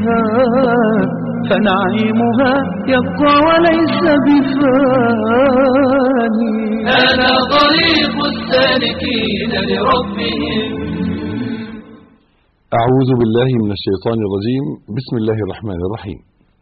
فيها فنعيمها يبقى وليس بفاني هذا طريق السالكين لربهم أعوذ بالله من الشيطان الرجيم بسم الله الرحمن الرحيم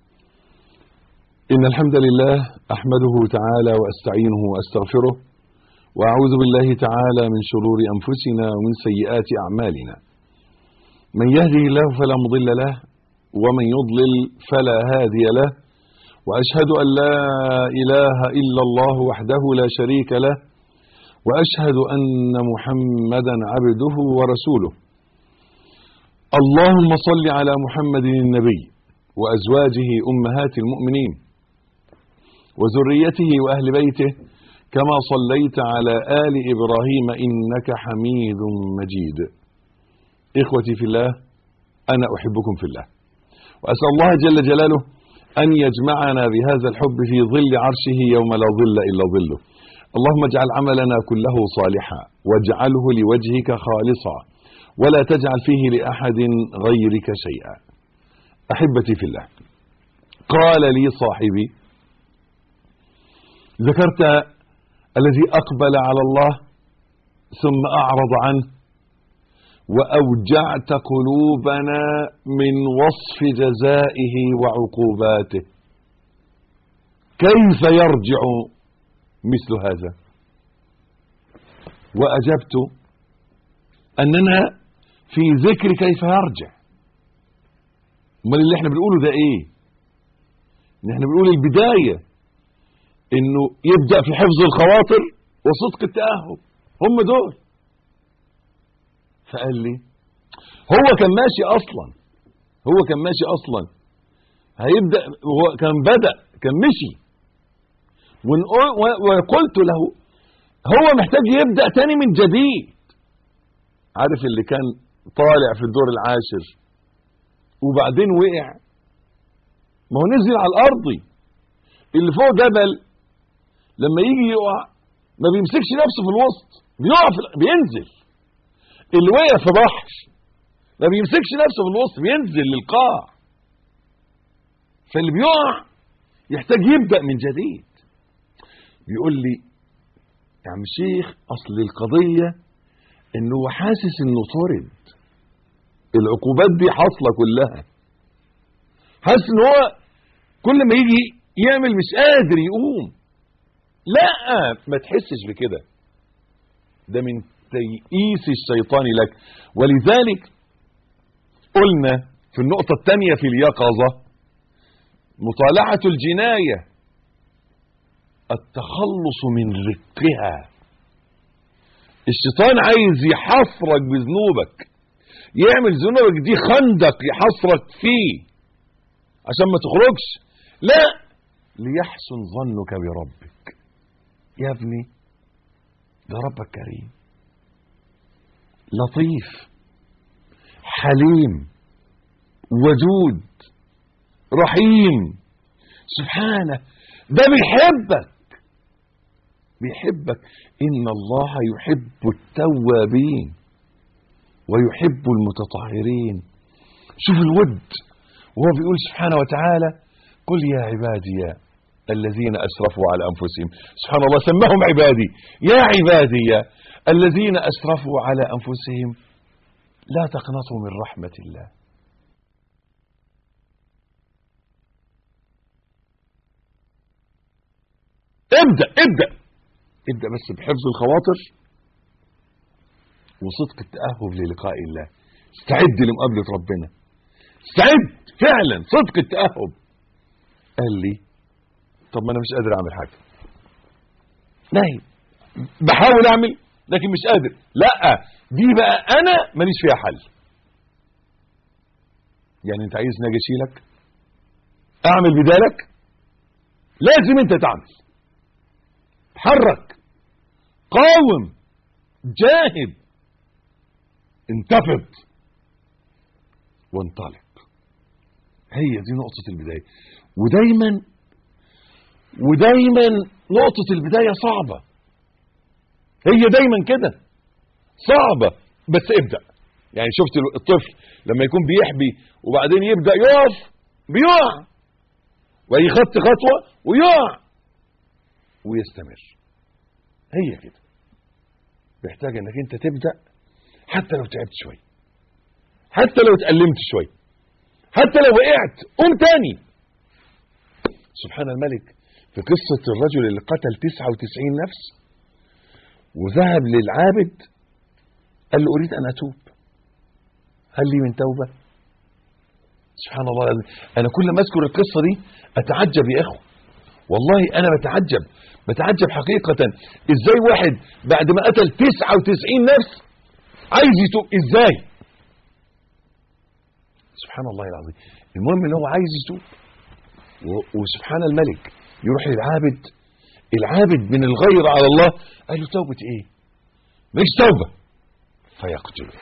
إن الحمد لله أحمده تعالى وأستعينه وأستغفره وأعوذ بالله تعالى من شرور أنفسنا ومن سيئات أعمالنا من يهده الله فلا مضل له ومن يضلل فلا هادي له وأشهد أن لا إله إلا الله وحده لا شريك له وأشهد أن محمدا عبده ورسوله اللهم صل على محمد النبي وأزواجه أمهات المؤمنين وذريته وأهل بيته كما صليت على آل إبراهيم إنك حميد مجيد إخوتي في الله أنا أحبكم في الله وأسأل الله جل جلاله أن يجمعنا بهذا الحب في ظل عرشه يوم لا ظل إلا ظله اللهم اجعل عملنا كله صالحا واجعله لوجهك خالصا ولا تجعل فيه لأحد غيرك شيئا أحبتي في الله قال لي صاحبي ذكرت الذي أقبل على الله ثم أعرض عنه وأوجعت قلوبنا من وصف جزائه وعقوباته كيف يرجع مثل هذا وأجبت أننا في ذكر كيف يرجع امال اللي احنا بنقوله ده ايه ان احنا بنقول البداية انه يبدأ في حفظ الخواطر وصدق التأهب هم دول فقال لي هو كان ماشي اصلا هو كان ماشي اصلا هيبدأ هو كان بدأ كان مشي وقلت له هو محتاج يبدأ تاني من جديد عارف اللي كان طالع في الدور العاشر وبعدين وقع ما هو نزل على الارض اللي فوق جبل لما يجي يقع ما بيمسكش نفسه في الوسط بيقع في بينزل اللي وقع في بحر ما بيمسكش نفسه في الوسط بينزل للقاع فاللي بيقع يحتاج يبدا من جديد بيقول لي يا عم شيخ اصل القضيه انه هو حاسس انه طرد العقوبات دي حاصله كلها حاسس ان هو كل ما يجي يعمل مش قادر يقوم لا ما تحسش بكده ده من تيئيس الشيطان لك ولذلك قلنا في النقطة الثانية في اليقظة مطالعة الجناية التخلص من رقها الشيطان عايز يحفرك بذنوبك يعمل ذنوبك دي خندق يحصرك فيه عشان ما تخرجش لا ليحسن ظنك بربك يا ابني ده ربك كريم لطيف حليم ودود رحيم سبحانه ده بيحبك بيحبك إن الله يحب التوابين ويحب المتطهرين شوف الود وهو بيقول سبحانه وتعالى قل يا عبادي الذين أسرفوا على أنفسهم سبحان الله سماهم عبادي يا عبادي الذين أسرفوا على أنفسهم لا تقنطوا من رحمة الله ابدأ ابدأ ابدأ بس بحفظ الخواطر وصدق التأهب للقاء الله استعد لمقابلة ربنا استعد فعلا صدق التأهب قال لي طب ما انا مش قادر اعمل حاجة نايم بحاول اعمل لكن مش قادر لا دي بقى انا ماليش فيها حل يعني انت عايز ناجي اشيلك اعمل بدالك لازم انت تعمل تحرك قاوم جاهد انتفض وانطلق هي دي نقطة البداية ودايما ودايما نقطة البداية صعبة هي دايما كده صعبة بس ابدأ يعني شفت الطفل لما يكون بيحبي وبعدين يبدا يقف بيقع ويخط خطوه ويقع ويستمر هي كده محتاج انك انت تبدا حتى لو تعبت شويه حتى لو اتألمت شويه حتى لو وقعت قوم تاني سبحان الملك في قصة الرجل اللي قتل 99 نفس وذهب للعابد قال له أريد أن أتوب هل لي من توبة سبحان الله أنا كل ما أذكر القصة دي أتعجب يا إخوة والله أنا بتعجب بتعجب حقيقة إزاي واحد بعد ما قتل 99 نفس عايز يتوب إزاي سبحان الله العظيم المهم ان هو عايز يتوب و- وسبحان الملك يروح للعابد العابد من الغير على الله قال له توبة ايه مش توبة فيقتله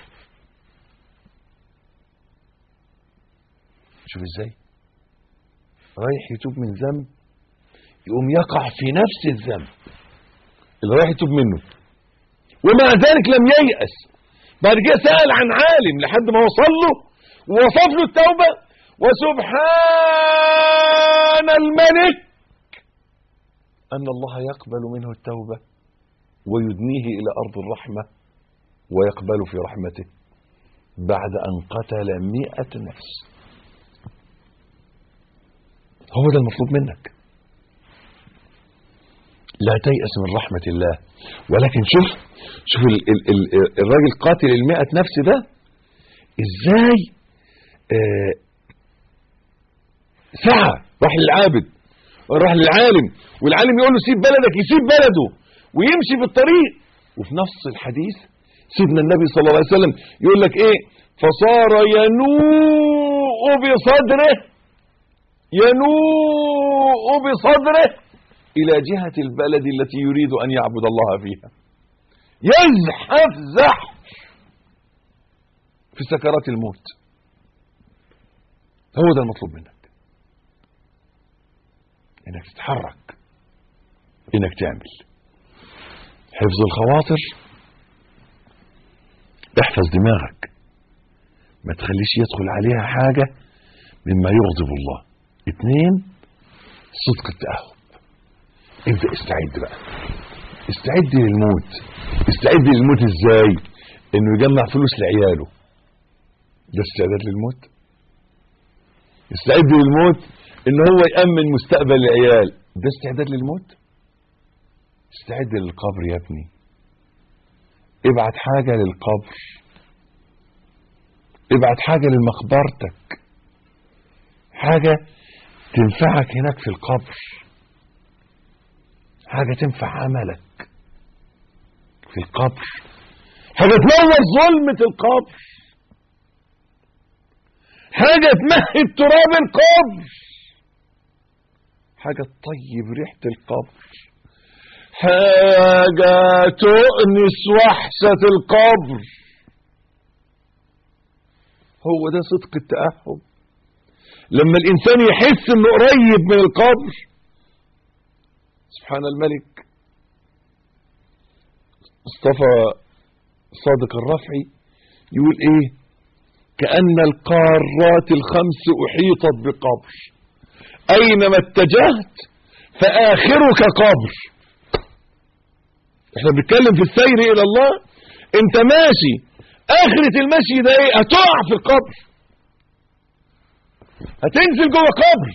شوف ازاي رايح يتوب من ذنب يقوم يقع في نفس الذنب اللي رايح يتوب منه ومع ذلك لم ييأس بعد كده سأل عن عالم لحد ما وصل له ووصف له التوبة وسبحان الملك أن الله يقبل منه التوبة ويدنيه إلى أرض الرحمة ويقبل في رحمته بعد أن قتل مئة نفس هو ده المطلوب منك لا تيأس من رحمة الله ولكن شوف شوف ال ال ال الراجل قاتل المئة نفس ده ازاي آه سعى راح للعابد راح للعالم والعالم يقول له سيب بلدك يسيب بلده ويمشي في الطريق وفي نفس الحديث سيدنا النبي صلى الله عليه وسلم يقول لك ايه فصار ينوء بصدره ينوء بصدره الى جهة البلد التي يريد ان يعبد الله فيها يزحف زحف في سكرات الموت هو ده المطلوب منك انك تتحرك انك تعمل حفظ الخواطر احفظ دماغك ما تخليش يدخل عليها حاجة مما يغضب الله اتنين صدق التأهب ابدأ استعد بقى استعد للموت استعد للموت ازاي انه يجمع فلوس لعياله ده استعداد للموت استعد للموت ان هو يأمن مستقبل العيال ده استعداد للموت استعد للقبر يا ابني ابعت حاجة للقبر ابعت حاجة لمقبرتك حاجة تنفعك هناك في القبر حاجة تنفع عملك في القبر حاجة تنور ظلمة القبر حاجة تمهد تراب القبر حاجة تطيب ريحة القبر حاجة تؤنس وحشة القبر هو ده صدق التأهب لما الإنسان يحس إنه قريب من القبر سبحان الملك مصطفى صادق الرفعي يقول ايه كأن القارات الخمس أحيطت بقبر أينما اتجهت فآخرك قبر احنا بنتكلم في السير إلى الله انت ماشي آخرة المشي ده ايه هتقع في القبر هتنزل جوه قبر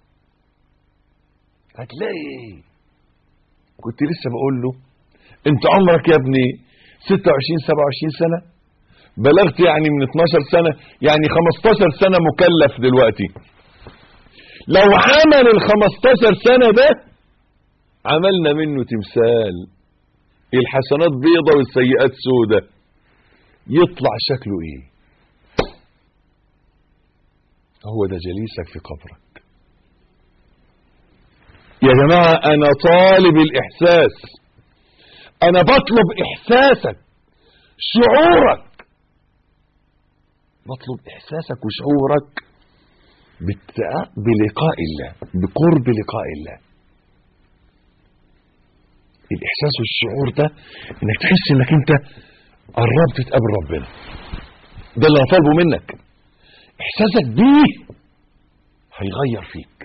هتلاقي ايه كنت لسه بقول له انت عمرك يا ابني 26 27 سنة بلغت يعني من 12 سنة يعني 15 سنة مكلف دلوقتي لو عمل ال 15 سنة ده عملنا منه تمثال الحسنات بيضة والسيئات سودة يطلع شكله ايه هو ده جليسك في قبرك يا جماعة انا طالب الاحساس انا بطلب احساسك شعورك بطلب احساسك وشعورك بالتع- بلقاء الله بقرب لقاء الله الاحساس والشعور ده انك تحس انك انت قربت تقابل ربنا ده اللي انا طالبه منك احساسك بيه هيغير فيك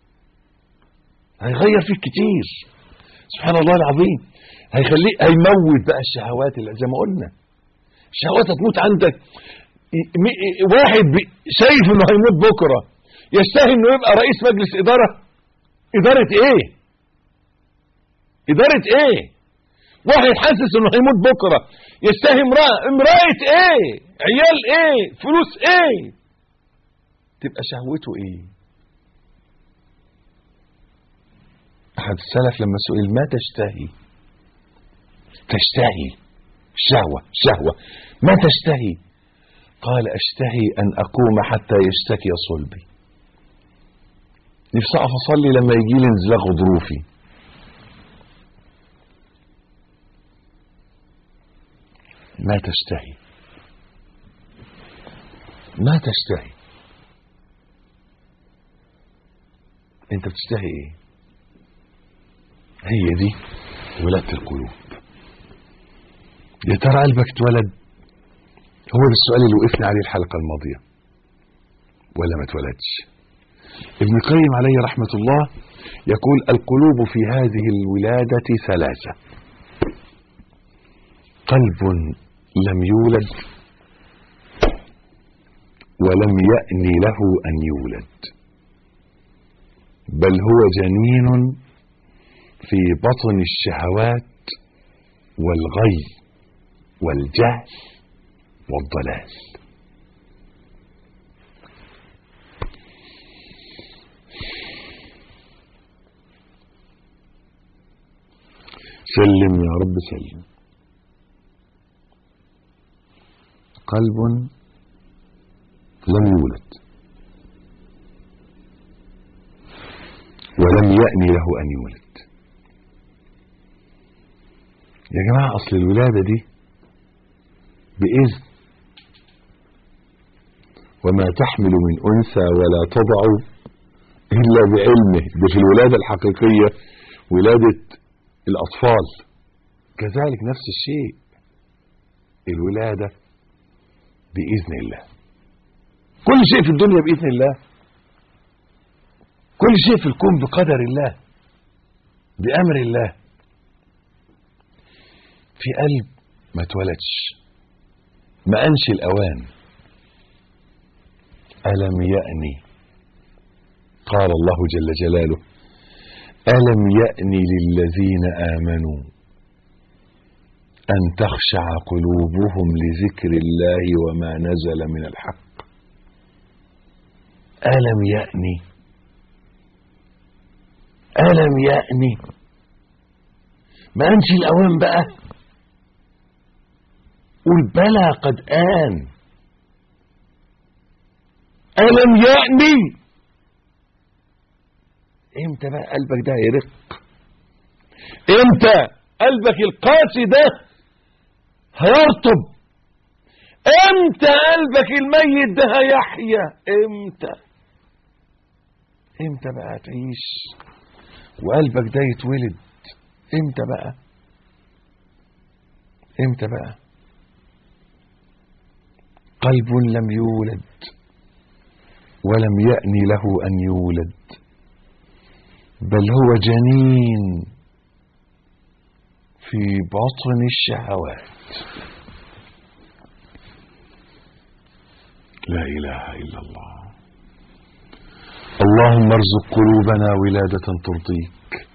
هيغير فيك كتير سبحان الله العظيم هيخليك هيموت بقى الشهوات اللي زي ما قلنا الشهوات هتموت عندك ي- م- واحد بي- شايف انه هيموت بكره يستاهل انه يبقى رئيس مجلس اداره اداره ايه اداره ايه واحد حاسس انه هيموت بكره يستاهل امراه امراه ايه عيال ايه فلوس ايه تبقى شهوته ايه احد السلف لما سئل ما تشتهي تشتهي شهوه شهوه ما تشتهي قال اشتهي ان اقوم حتى يشتكي صلبي نفسي اقف اصلي لما يجي لي انزلاق غضروفي ما تشتهي ما تشتهي انت بتشتهي ايه هي دي ولادة القلوب يا ترى قلبك اتولد هو ده السؤال اللي وقفنا عليه الحلقة الماضية ولا ما اتولدش ابن القيم عليه رحمة الله يقول القلوب في هذه الولادة ثلاثة قلب لم يولد ولم يأن له أن يولد بل هو جنين في بطن الشهوات والغي والجهل والضلال سلم يا رب سلم قلب لم يولد ولم يأن له أن يولد يا جماعة أصل الولادة دي بإذن وما تحمل من أنثى ولا تضع إلا بعلمه ده في الولادة الحقيقية ولادة الأطفال كذلك نفس الشيء الولادة بإذن الله كل شيء في الدنيا بإذن الله كل شيء في الكون بقدر الله بأمر الله في قلب ما اتولدش ما أنش الأوان ألم يأني قال الله جل جلاله ألم يأن للذين آمنوا أن تخشع قلوبهم لذكر الله وما نزل من الحق ألم يأني ألم يأني ما أنش الأوان بقى قل بلى قد آن ألم يأني امتى بقى قلبك ده يرق امتى قلبك القاسي ده هيرطب امتى قلبك الميت ده هيحيا امتى امتى بقى تعيش وقلبك ده يتولد امتى بقى امتى بقى قلب لم يولد ولم يأن له أن يولد بل هو جنين في بطن الشهوات لا إله إلا الله اللهم ارزق قلوبنا ولادة ترضيك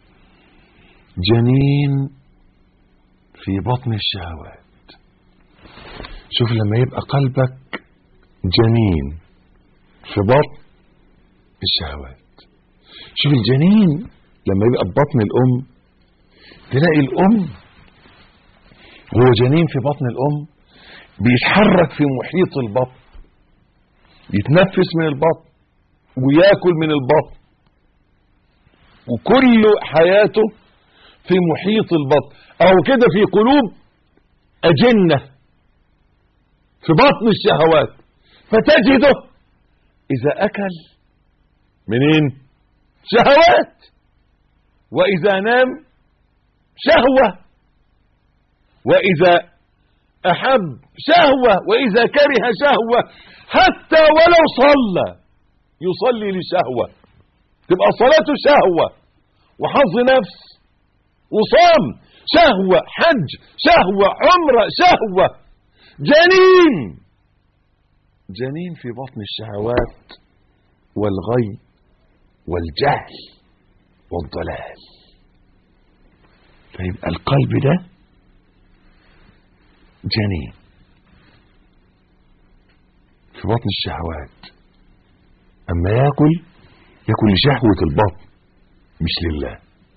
جنين في بطن الشهوات شوف لما يبقى قلبك جنين في بطن الشهوات شوف الجنين لما يبقى في بطن الأم تلاقي الأم هو جنين في بطن الأم بيتحرك في محيط البطن يتنفس من البطن وياكل من البطن وكل حياته في محيط البطن أو كده في قلوب أجنة في بطن الشهوات فتجده إذا أكل منين شهوات وإذا نام شهوة وإذا أحب شهوة وإذا كره شهوة حتى ولو صلى يصلي لشهوة تبقى صلاته شهوة وحظ نفس وصام شهوة حج شهوة عمرة شهوة جنين جنين في بطن الشهوات والغي والجهل والضلال فيبقى القلب ده جنين في بطن الشهوات اما ياكل ياكل لشهوة البطن مش لله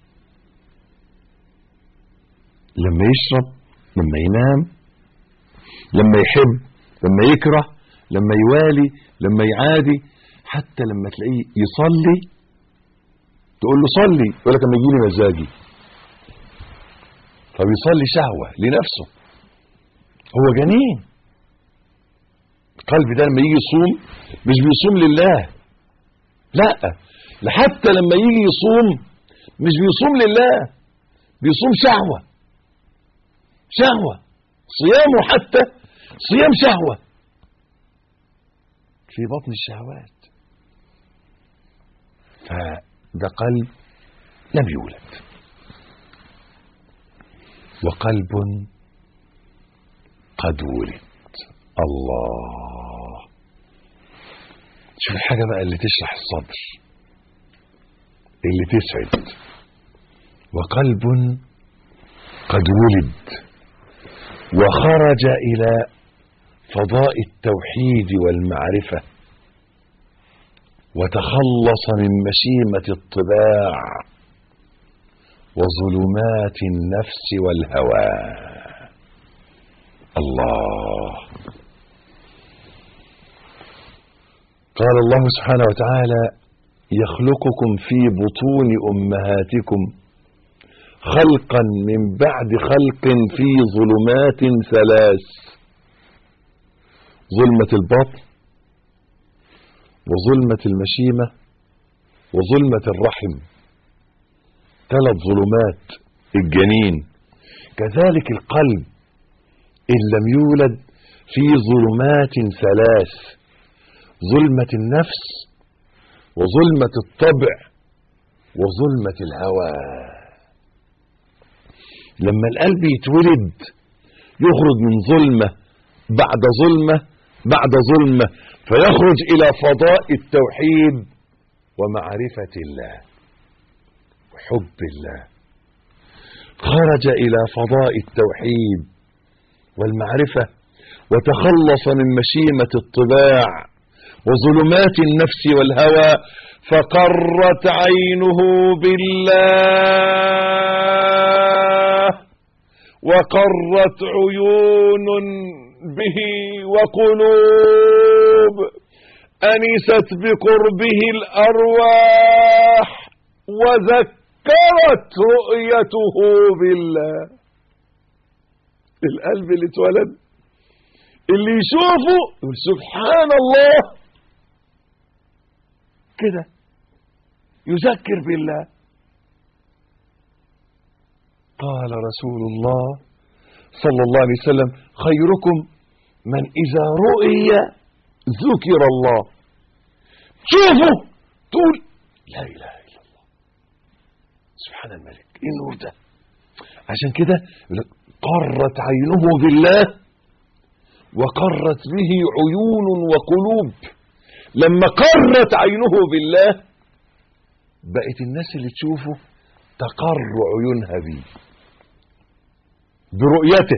لما يشرب لما ينام لما يحب لما يكره لما يوالي لما يعادي حتى لما تلاقيه يصلي تقول له صلي يقول لك اما يجي لي مزاجي فبيصلي شهوة لنفسه هو جنين القلب ده لما يجي يصوم مش بيصوم لله لا لحتى لما يجي يصوم مش بيصوم لله بيصوم شهوة شهوة صيامه حتى صيام شهوة في بطن الشهوات فده قلب لم يولد وقلب قد ولد الله شوف الحاجة بقى اللي تشرح الصدر اللي تسعد وقلب قد ولد وخرج إلى فضاء التوحيد والمعرفة وتخلص من مشيمة الطباع وظلمات النفس والهوى الله قال الله سبحانه وتعالى يخلقكم في بطون أمهاتكم خلقا من بعد خلق في ظلمات ثلاث ظلمة البطن وظلمة المشيمة وظلمة الرحم ثلاث ظلمات الجنين كذلك القلب إن لم يولد في ظلمات ثلاث ظلمة النفس وظلمة الطبع وظلمة الهوى لما القلب يتولد يخرج من ظلمة بعد ظلمة بعد ظلمة فيخرج إلى فضاء التوحيد ومعرفة الله وحب الله خرج إلى فضاء التوحيد والمعرفة وتخلص من مشيمة الطباع وظلمات النفس والهوى فقرت عينه بالله وقرت عيون به وقلوب أنست بقربه الأرواح وذكرت رؤيته بالله القلب اللي اتولد اللي يشوفه يقول سبحان الله كده يذكر بالله قال رسول الله صلى الله عليه وسلم خيركم من إذا رؤي ذكر الله شوفوا تقول لا إله إلا الله سبحان الملك إيه النور ده عشان كده يقول لك قرت عينه بالله وقرت به عيون وقلوب لما قرت عينه بالله بقت الناس اللي تشوفه تقر عيونها بيه برؤيته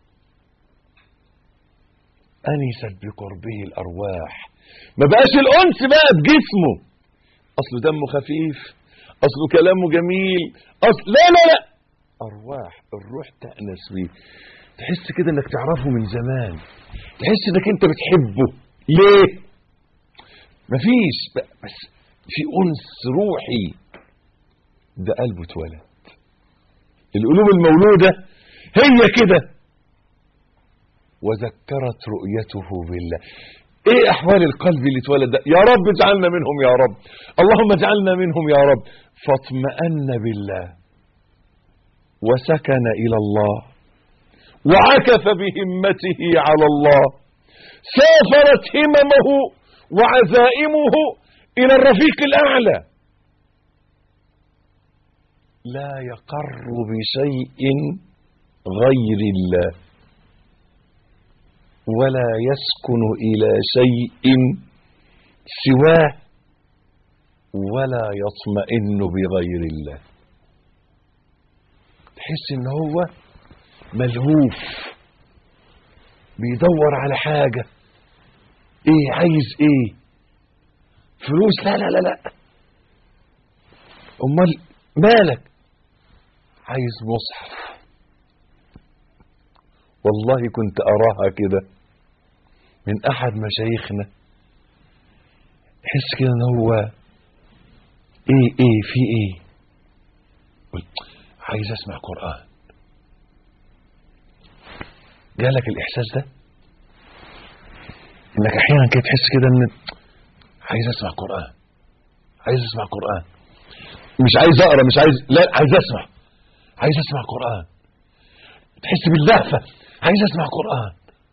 أنست بقربه الأرواح ما بقاش الأنس بقى بجسمه أصله دمه خفيف أصله كلامه جميل أصل لا لا لا أرواح الروح تأنس بيه تحس كده انك تعرفه من زمان تحس انك انت بتحبه ليه مفيش بس في أنس روحي ده قلبه اتولد القلوب المولودة هي كده وذكرت رؤيته بالله ايه احوال القلب اللي اتولد ده يا رب اجعلنا منهم يا رب اللهم اجعلنا منهم يا رب فاطمأن بالله وسكن الى الله وعكف بهمته على الله سافرت هممه وعزائمه إلى الرفيق الأعلى لا يقر بشيء غير الله ولا يسكن إلى شيء سواه ولا يطمئن بغير الله تحس ان هو ملهوف بيدور على حاجة ايه عايز ايه فلوس لا لا لا لا امال مالك عايز مصحف والله كنت اراها كده من احد مشايخنا تحس كده ان هو ايه ايه في ايه قلت عايز اسمع قرآن جالك الاحساس ده انك احيانا كده تحس كده ان عايز اسمع قرآن عايز اسمع قرآن مش عايز اقرا مش عايز لا عايز اسمع عايز اسمع قرآن تحس باللهفة عايز اسمع قرآن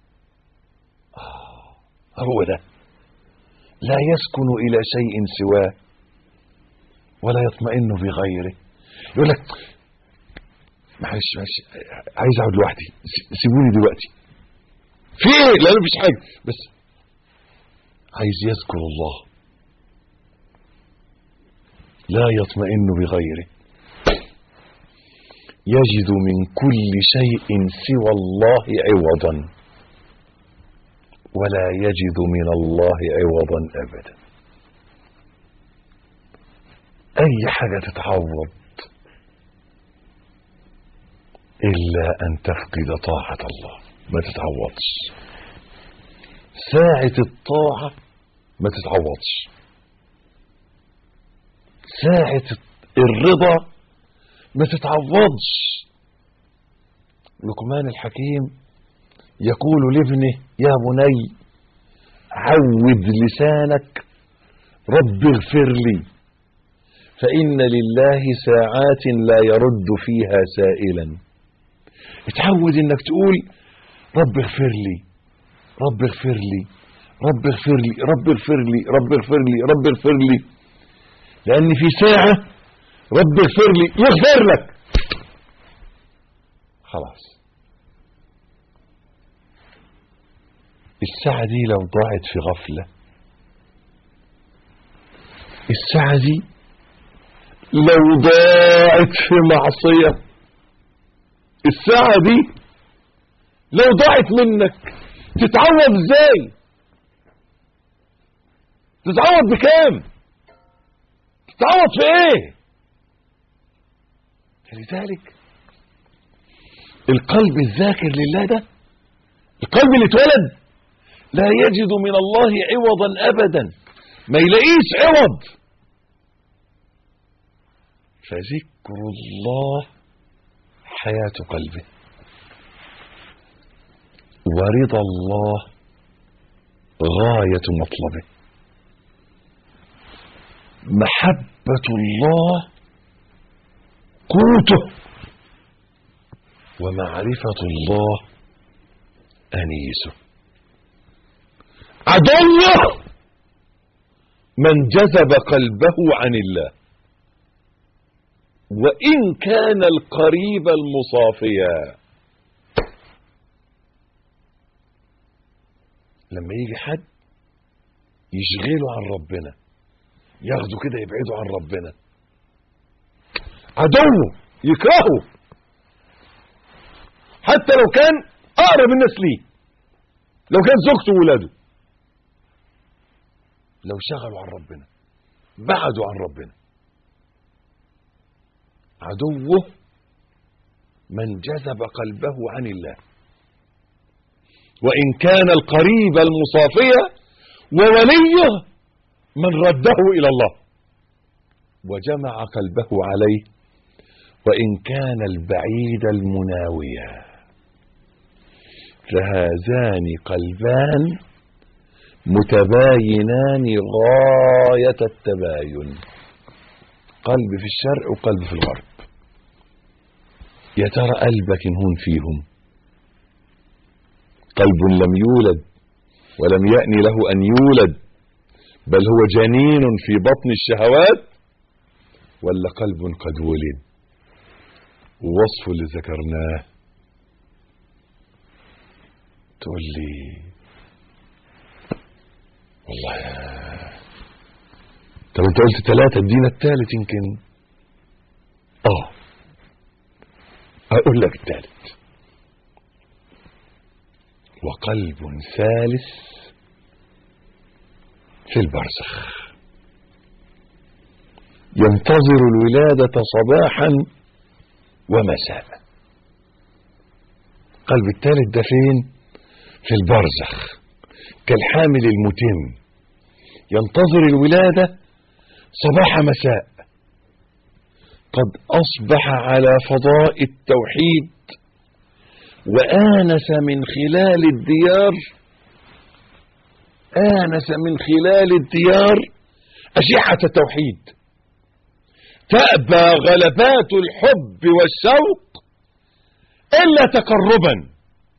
آه هو ده لا يسكن الى شيء سواه ولا يطمئن بغيره يقول لك معلش معلش عايز اقعد لوحدي س- سيبوني دلوقتي في ايه لا مفيش حاجه بس عايز يذكر الله لا يطمئن بغيره يجد من كل شيء سوى الله عوضا ولا يجد من الله عوضا ابدا اي حاجه تتعوض الا ان تفقد طاعه الله ما تتعوضش ساعه الطاعه ما تتعوضش ساعه الرضا ما تتعوضش لقمان الحكيم يقول لابنه يا بني عود لسانك رب اغفر لي فإن لله ساعات لا يرد فيها سائلا اتعود انك تقول رب اغفر لي رب اغفر لي رب اغفر لي رب اغفر لي رب اغفر لي رب اغفر لي لأن في ساعة رب اغفر لي يغفر لك خلاص الساعة دي لو ضاعت في غفلة الساعة دي لو ضاعت في معصية الساعة دي لو ضاعت منك تتعوض ازاي تتعوض بكام تتعوض في ايه لذلك القلب الذاكر لله ده القلب اللي اتولد لا يجد من الله عوضا ابدا ما يلاقيش عوض فذكر الله حياة قلبه ورضا الله غاية مطلبه محبة الله قوته ومعرفة الله أنيسه عدوه من جذب قلبه عن الله وإن كان القريب المصافيا لما يجي حد يشغله عن ربنا ياخده كده يبعده عن ربنا عدوه يكرهه حتى لو كان اقرب الناس ليه لو كان زوجته وولاده لو شغلوا عن ربنا بعدوا عن ربنا عدوه من جذب قلبه عن الله وإن كان القريب المصافية ووليه من رده إلى الله وجمع قلبه عليه وإن كان البعيد المناويا فهذان قلبان متباينان غاية التباين قلب في الشرق وقلب في الغرب يا ترى قلبك ينهون فيهم قلب لم يولد ولم يأن له أن يولد بل هو جنين في بطن الشهوات ولا قلب قد ولد ووصفه اللي ذكرناه تقول لي والله يا طب انت قلت ثلاثة ادينا الثالث يمكن اه اقول لك الثالث وقلب ثالث في البرزخ ينتظر الولادة صباحا ومساء قلب الثالث ده فين في البرزخ كالحامل المتم ينتظر الولادة صباح مساء قد أصبح على فضاء التوحيد وآنس من خلال الديار آنس من خلال الديار أشعة التوحيد تأبى غلبات الحب والشوق إلا تقربا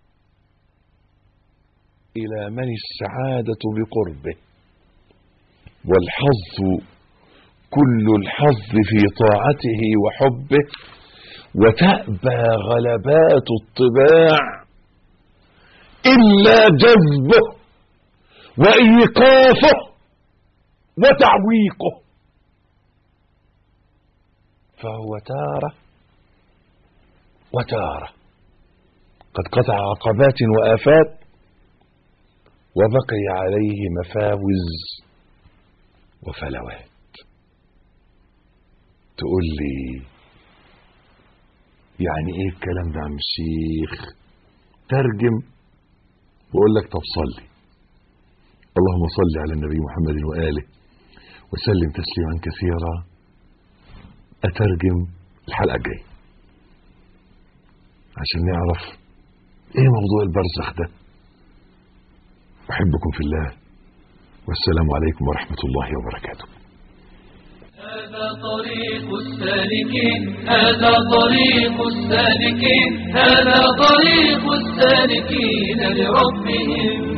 إلى من السعادة بقربه والحظ كل الحظ في طاعته وحبه وتأبى غلبات الطباع إلا جذبه وإيقافه وتعويقه فهو تارة وتارة قد قطع عقبات وآفات وبقي عليه مفاوز وفلوات تقول لي يعني ايه الكلام ده يا عم الشيخ ترجم واقول لك طب صلي اللهم صل على النبي محمد واله وسلم تسليما كثيرا اترجم الحلقه الجايه عشان نعرف ايه موضوع البرزخ ده احبكم في الله والسلام عليكم ورحمه الله وبركاته هذا طريق السالكين هذا طريق السالكين هذا طريق السالكين لربهم